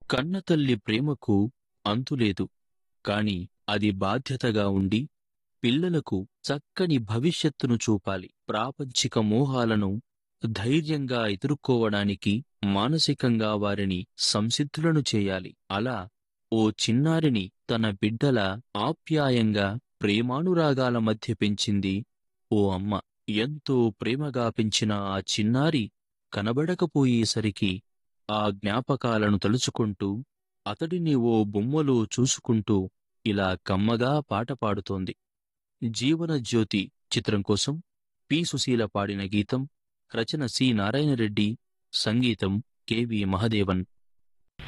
కన్నతల్లి ప్రేమకు అంతులేదు కాని అది బాధ్యతగా ఉండి పిల్లలకు చక్కని భవిష్యత్తును చూపాలి ప్రాపంచిక మోహాలను ధైర్యంగా ఎదుర్కోవడానికి మానసికంగా వారిని సంసిద్ధులను చేయాలి అలా ఓ చిన్నారిని తన బిడ్డల ఆప్యాయంగా ప్రేమానురాగాల మధ్య పెంచింది ఓ అమ్మ ఎంతో ప్రేమగా పెంచిన ఆ చిన్నారి కనబడకపోయేసరికి ఆ జ్ఞాపకాలను తలుచుకుంటూ అతడిని ఓ బొమ్మలో చూసుకుంటూ ఇలా కమ్మగా పాట పాడుతోంది జీవన జ్యోతి చిత్రం కోసం పి సుశీల పాడిన గీతం రచన సి నారాయణరెడ్డి సంగీతం కెవి మహదేవన్